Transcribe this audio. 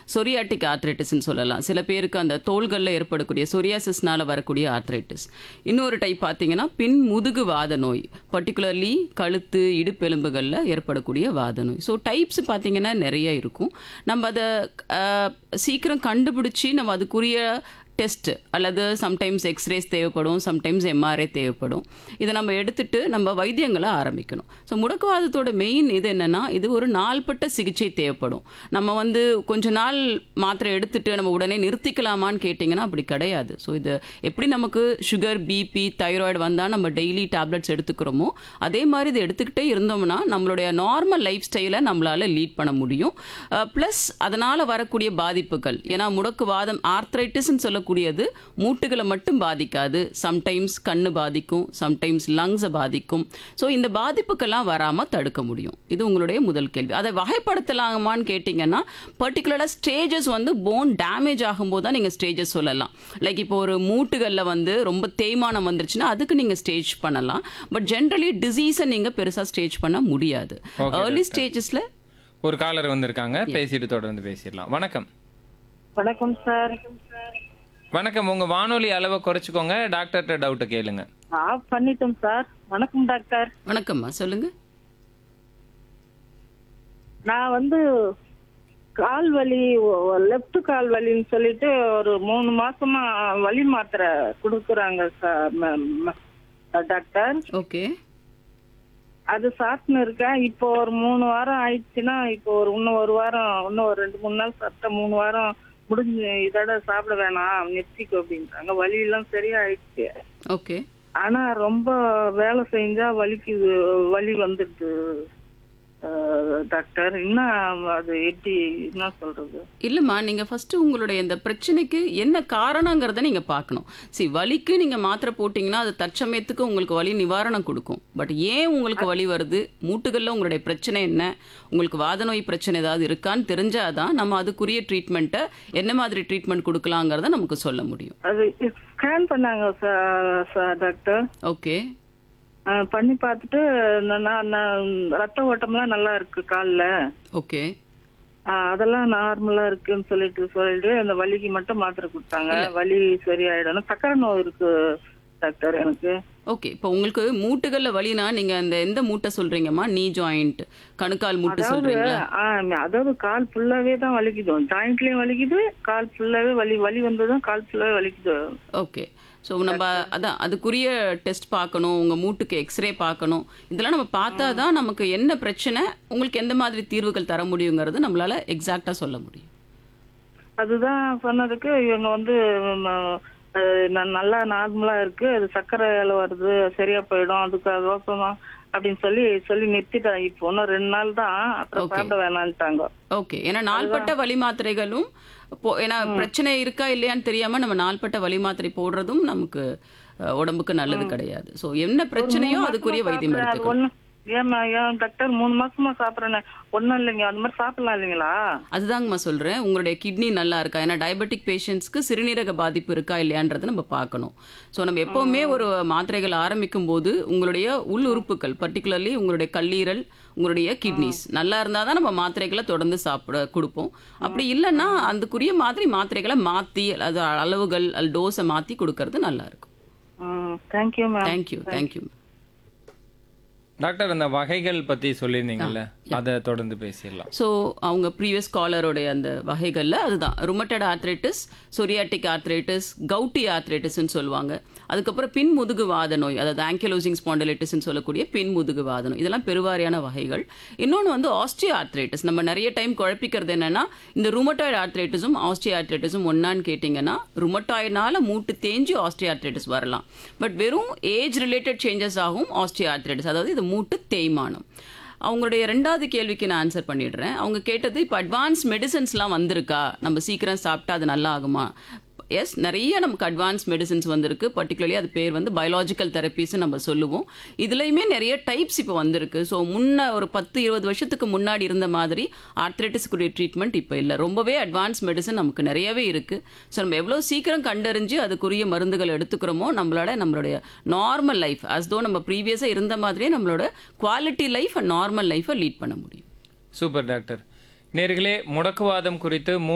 Psoriatic ஆர்த்ரைட்டிஸ்னு சொல்லலாம் சில பேருக்கு அந்த தோள்களில் ஏற்படக்கூடிய சொரியாசிஸ்னால வரக்கூடிய ஆர்த்ரைட்டிஸ் இன்னொரு டைப் பார்த்தீங்கன்னா பின் முதுகு வாத நோய் பர்டிகுலர்லி கழுத்து இடுப்பெலும்புகளில் ஏற்படக்கூடிய வாத நோய் ஸோ டைப்ஸ் பார்த்தீங்கன்னா நிறைய இருக்கும் நம்ம அதை அஹ், சீக்கிரம் கண்டுபிடிச்சி நம்ம அதுக்குரிய டெஸ்ட் அல்லது சம்டைம்ஸ் எக்ஸ்ரேஸ் தேவைப்படும் சம்டைம்ஸ் எம்ஆர்ஐ தேவைப்படும் இதை நம்ம எடுத்துட்டு நம்ம வைத்தியங்களை ஆரம்பிக்கணும் ஸோ முடக்குவாதத்தோட மெயின் இது என்னன்னா இது ஒரு நாள்பட்ட சிகிச்சை தேவைப்படும் நம்ம வந்து கொஞ்ச நாள் மாத்திரை எடுத்துட்டு நம்ம உடனே நிறுத்திக்கலாமான்னு கேட்டிங்கன்னா அப்படி கிடையாது ஸோ இது எப்படி நமக்கு சுகர் பிபி தைராய்டு வந்தால் நம்ம டெய்லி டேப்லெட்ஸ் எடுத்துக்கிறோமோ அதே மாதிரி இதை எடுத்துக்கிட்டே இருந்தோம்னா நம்மளுடைய நார்மல் லைஃப் ஸ்டைலை நம்மளால லீட் பண்ண முடியும் ப்ளஸ் அதனால் வரக்கூடிய பாதிப்புகள் ஏன்னா முடக்குவாதம் ஆர்த்ரைட்டிஸ்ன்னு சொல்லக்கூடியது மூட்டுகளை மட்டும் பாதிக்காது சம்டைம்ஸ் கண்ணு பாதிக்கும் சம்டைம்ஸ் லங்ஸை பாதிக்கும் ஸோ இந்த பாதிப்புக்கெல்லாம் வராமல் தடுக்க முடியும் இது உங்களுடைய முதல் கேள்வி அதை வகைப்படுத்தலாமான்னு கேட்டிங்கன்னா பர்டிகுலராக ஸ்டேஜஸ் வந்து போன் டேமேஜ் ஆகும்போது தான் நீங்கள் ஸ்டேஜஸ் சொல்லலாம் லைக் இப்போ ஒரு மூட்டுகளில் வந்து ரொம்ப தேய்மானம் வந்துருச்சுன்னா அதுக்கு நீங்கள் ஸ்டேஜ் பண்ணலாம் பட் ஜென்ரலி டிசீஸை நீங்கள் பெருசாக ஸ்டேஜ் பண்ண முடியாது ஏர்லி ஸ்டேஜஸில் ஒரு காலர் வந்திருக்காங்க பேசிட்டு தொடர்ந்து பேசிடலாம் வணக்கம் வணக்கம் சார் வணக்கம் உங்க வானொலி அளவை குறைச்சிக்கோங்க டாக்டர்கிட்ட டவுட்டை கேளுங்க ஆஃப் பண்ணிட்டோம் சார் வணக்கம் டாக்டர் வணக்கம்மா சொல்லுங்கள் நான் வந்து கால் வலி லெஃப்ட் கால் வலின்னு சொல்லிட்டு ஒரு மூணு மாசமா வலி மாத்திரை கொடுக்குறாங்க சார் ம- ம- டாக்டர் ஓகே அது சாப்பிட்டுன்னு இருக்கேன் இப்போ ஒரு மூணு வாரம் ஆயிடுச்சுன்னா இப்போ ஒரு இன்னும் ஒரு வாரம் இன்னும் ஒரு ரெண்டு மூணு நாள் சாப்பிட்டா மூணு வாரம் முடிஞ்சு இதோட சாப்பிட வேணாம் நிறுத்திக்கோ அப்படின்றாங்க வலி எல்லாம் சரியா ஆயிடுச்சு ஓகே ஆனா ரொம்ப வேலை செஞ்சா வலிக்குது வலி வந்துடுது அஹ், டாக்டர் என்ன அது எப்படி என்ன சொல்றது இல்லைம்மா நீங்கள் ஃபஸ்ட்டு உங்களுடைய இந்த பிரச்சனைக்கு என்ன காரணங்கிறத நீங்கள் பார்க்கணும் சரி வலிக்கு நீங்கள் மாத்திரை போட்டிங்கன்னா அது தற்சமயத்துக்கு உங்களுக்கு வலி நிவாரணம் கொடுக்கும் பட் ஏன் உங்களுக்கு வலி வருது மூட்டுகளில் உங்களுடைய பிரச்சனை என்ன உங்களுக்கு வாத நோய் பிரச்சனை ஏதாவது இருக்கான்னு தெரிஞ்சாதான் நம்ம அதுக்குரிய ட்ரீட்மெண்ட்டை என்ன மாதிரி ட்ரீட்மெண்ட் கொடுக்கலாங்கிறத நமக்கு சொல்ல முடியும் அது ஸ்கேன் பண்ணாங்க சா- சா- டாக்டர் ஓகே அஹ், பண்ணி பார்த்துட்டு நான் நான் நான் ரத்த ஓட்டம்லாம் நல்லா இருக்கு கால்ல ஓகே அஹ், அதெல்லாம் நார்மலா இருக்குன்னு சொல்லிட்டு சொல்லிட்டு அந்த வலிக்கு மட்டும் மாத்திரை கொடுத்தாங்க வலி சரியாயிடும் சக்கரை நோய் இருக்கு டாக்டர் எனக்கு ஓகே இப்போ உங்களுக்கு மூட்டுகளில் வலினா நீங்கள் அந்த எந்த மூட்டை சொல்கிறீங்கம்மா நீ ஜாயிண்ட் கணுக்கால் மூட்டு அதாவது சொல்கிறீங்களா ஆ, அதாவது கால் ஃபுல்லாவே தான் வலிக்குது ஜாயிண்ட்லயும் வலிக்குது கால் ஃபுல்லாவே வலி வலி வந்ததும் கால் ஃபுல்லாவே வலிக்குது ஓகே ஸோ நம்ம அதான் அதுக்குரிய டெஸ்ட் பார்க்கணும் உங்கள் மூட்டுக்கு எக்ஸ்ரே பார்க்கணும் இதெல்லாம் நம்ம பார்த்தா தான் நமக்கு என்ன பிரச்சனை உங்களுக்கு எந்த மாதிரி தீர்வுகள் தர முடியுங்கிறது நம்மளால எக்ஸாக்டாக சொல்ல முடியும் அதுதான் சொன்னதுக்கு இவங்க வந்து ம, அஹ், ந- நல்லா நார்மலா இருக்கு அது சர்க்கரையில வருது சரியா போயிடும் அதுக்கு அது ஓப்பமா அப்படின்னு சொல்லி சொல்லி நிறுத்திட்டாங்க இப்போ இன்னும் ரெண்டு நாள் தான் அப்புறம் Okay. சாப்பிட வேணான்ட்டாங்க ஓகே ஏன்னா நாள்பட்ட வலி மாத்திரைகளும் இப்போ ஏன்னா பிரச்சனை இருக்கா இல்லையான்னு தெரியாம நம்ம நாள்பட்ட வலி மாத்திரை போடுறதும் நமக்கு அஹ், உடம்புக்கு நல்லது கிடையாது ஸோ என்ன பிரச்சனையோ அதுக்குரிய வைத்தியம் அது எடுத்துக்கணும் ஒண்ணு ஏமா ஏன் டாக்டர் மூணு மாசமா சாப்பிடுறேன் ஒண்ணும் இல்லைங்க அந்த மாதிரி சாப்பிடலாம் இல்லைங்களா அதுதாங்கம்மா சொல்கிறேன் உங்களுடைய கிட்னி நல்லா இருக்கா ஏன்னா டயபெட்டிக் பேஷண்ட்ஸ்க்கு சிறுநீரக பாதிப்பு இருக்கா இல்லையான்றதை நம்ம பார்க்கணும் ஸோ நம்ம எப்போவுமே ஒரு மாத்திரைகள் ஆரம்பிக்கும் போது உங்களுடைய உள் உறுப்புகள் பர்டிகுலர்லி உங்களுடைய கல்லீரல் உங்களுடைய கிட்னிஸ் நல்லா இருந்தால் தான் நம்ம மாத்திரைகளை தொடர்ந்து சாப்பிட கொடுப்போம் அப்படி இல்லைன்னா அதுக்குரிய மாதிரி மாத்திரைகளை மாற்றி அது அளவுகள் அது டோஸை மாற்றி கொடுக்கறது நல்லா இருக்கும் ம் thank you ma'am thank you thank you doctor அந்த வகைகள் பத்தி சொல்லியிருந்தீங்கல்ல அதை தொடர்ந்து பேசிடலாம் ஸோ அவங்க ப்ரீவியஸ் காலருடைய அந்த வகைகளில் அதுதான் rheumatoid arthritis psoriatic arthritis gouty ஆர்த்ரைட்டிஸ்னு சொல்லுவாங்க அதுக்கப்புறம் பின் முதுகு வாத நோய் அதாவது ஆங்கிலோசிங் ஸ்பாண்டிலைட்டிஸ்னு சொல்லக்கூடிய பின் முதுகு வாத நோய் இதெல்லாம் பெருவாரியான வகைகள் இன்னொன்று வந்து ஆஸ்டியோ ஆர்த்ரைட்டிஸ் நம்ம நிறைய டைம் குழப்பிக்கிறது என்னன்னா இந்த ருமட்டாய்டு ஆர்த்ரைட்டிஸும் ஆஸ்டியோ ஆர்த்ரைட்டிஸும் ஒன்னான்னு கேட்டிங்கன்னா ருமட்டாய்டுனால மூட்டு தேஞ்சு ஆஸ்டியோ ஆர்த்ரைட்டிஸ் வரலாம் பட் வெறும் ஏஜ் ரிலேட்டட் சேஞ்சஸ் ஆகும் ஆஸ்டியோ ஆர்த்ரைட்டிஸ் அதாவது இது மூட்டு தேய்மானம் அவங்களுடைய ரெண்டாவது கேள்விக்கு நான் ஆன்சர் பண்ணிடுறேன் அவங்க கேட்டது இப்போ அட்வான்ஸ் மெடிசன்ஸ்லாம் வந்திருக்கா நம்ம சீக்கிரம் சாப்பிட்டா அது நல்லா ஆகுமா எஸ் நிறைய நமக்கு அட்வான்ஸ் மெடிசின்ஸ் வந்திருக்கு பர்டிகுலர்லி அது பேர் வந்து பயாலாஜிக்கல் தெரப்பீஸ்னு நம்ம சொல்லுவோம் இதுலேயுமே நிறைய டைப்ஸ் இப்போ வந்திருக்கு ஸோ முன்ன ஒரு பத்து இருபது வருஷத்துக்கு முன்னாடி இருந்த மாதிரி ஆர்த்ரைட்டிஸ்க்குரிய ட்ரீட்மெண்ட் இப்போ இல்லை ரொம்பவே அட்வான்ஸ் மெடிசன் நமக்கு நிறையவே இருக்குது ஸோ நம்ம எவ்வளோ சீக்கிரம் கண்டறிஞ்சு அதுக்குரிய மருந்துகள் எடுத்துக்கிறோமோ நம்மளோட நம்மளுடைய நார்மல் லைஃப் as though நம்ம ப்ரீவியஸாக இருந்த மாதிரியே நம்மளோட குவாலிட்டி லைஃப் அண்ட் நார்மல் லைஃப்பை லீட் பண்ண முடியும் சூப்பர் டாக்டர் நேர்களே முடக்குவாதம் குறித்து மூ